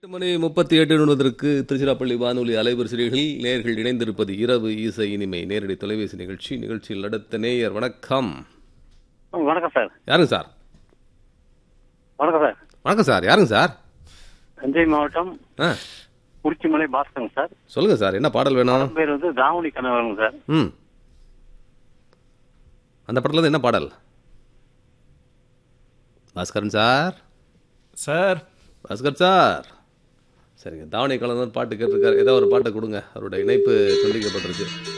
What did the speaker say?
மணி முப்பத்தி எட்டு நிமிடத்திற்கு திருச்சிராப்பள்ளி வானொலி அலைவரிசைகளில் நேர்கள் இணைந்திருப்பது இரவு இசை இனிமை நேரடி தொலைபேசி நிகழ்ச்சி நிகழ்ச்சியில் அடுத்த நேயர் வணக்கம் வணக்கம் சார் யாருங்க சார் வணக்கம் சார் வணக்கம் சார் யாருங்க சார் தஞ்சை மாவட்டம் ஆ குறிச்சிமலை பாஸ்கருங்க சார் சொல்லுங்க சார் என்ன பாடல் வேணும் என் பேர் வந்து தாவணி கணவருங்க சார் ம் அந்த படத்துல இருந்து என்ன பாடல் Baskaran sir sir Baskar sir சரிங்க தாவணி கலந்து பாட்டு கேட்டிருக்காரு ஏதோ ஒரு பாட்டை கொடுங்க அவருடைய இணைப்பு துண்டிக்கப்பட்டிருக்கு